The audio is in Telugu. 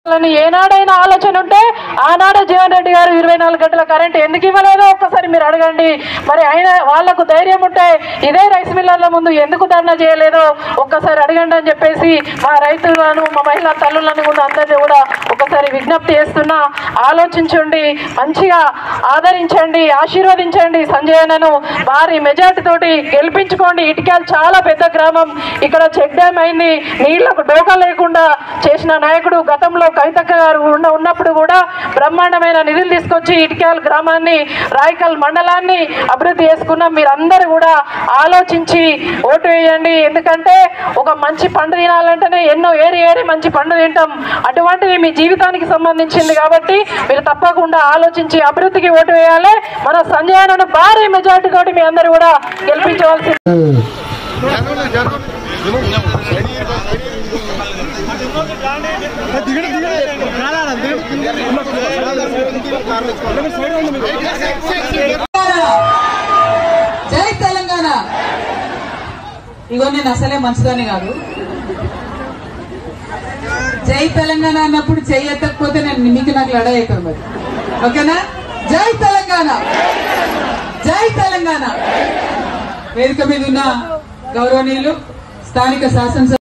అని ఏనాడైనా ఆలోచన ఉంటే ఆనాడే జీవన్ రెడ్డి గారు ఇరవై నాలుగు గంటల కరెంట్ ఎందుకు ఇవ్వలేదో ఒక్కసారి మీరు అడగండి మరి ఆయన వాళ్లకు ధైర్యం ఉంటే ఇదే రైస్ మిల్లర్ల ముందు ఎందుకు ధర్నా చేయలేదో ఒక్కసారి అడగండి అని చెప్పేసి మా రైతులను మా మహిళా తల్లులను కూడా అందరినీ కూడా ఒకసారి విజ్ఞప్తి చేస్తున్నా ఆలోచించండి మంచిగా ఆదరించండి ఆశీర్వదించండి సంజయనను భారీ మెజార్టీ తోటి గెలిపించుకోండి ఇటుకాలు చాలా పెద్ద గ్రామం ఇక్కడ చెక్ డ్యామ్ అయింది నీళ్లకు డోకా లేకుండా చేసిన నాయకుడు గతంలో కవితక్క గారు ఉన్న ఉన్నప్పుడు కూడా బ్రహ్మాండమైన నిధులు తీసుకొచ్చి ఇటుకాల గ్రామాన్ని రాయకల్ మండలాన్ని అభివృద్ధి చేసుకున్నాం మీరందరూ కూడా ఆలోచించి ఓటు వేయండి ఎందుకంటే ఒక మంచి పండు తినాలంటేనే ఎన్నో ఏరి ఏరి మంచి పండు తింటాం అటువంటిది మీ జీవితానికి సంబంధించింది కాబట్టి మీరు తప్పకుండా ఆలోచించి అభివృద్ధికి ఓటు వేయాలి మన సంజయనను భారీ మెజార్టీ తోటి మీ అందరూ కూడా గెలిపించవలసి జై తెలంగాణ ఇగో నేను అసలే మంచిదాన్ని కాదు జై తెలంగాణ అన్నప్పుడు చెయ్యకపోతే నేను మీకు నాకు లడ అవుతాను మరి ఓకేనా జై తెలంగాణ జై తెలంగాణ వేదిక మీద ఉన్న గౌరవనీయులు స్థానిక శాసనసభ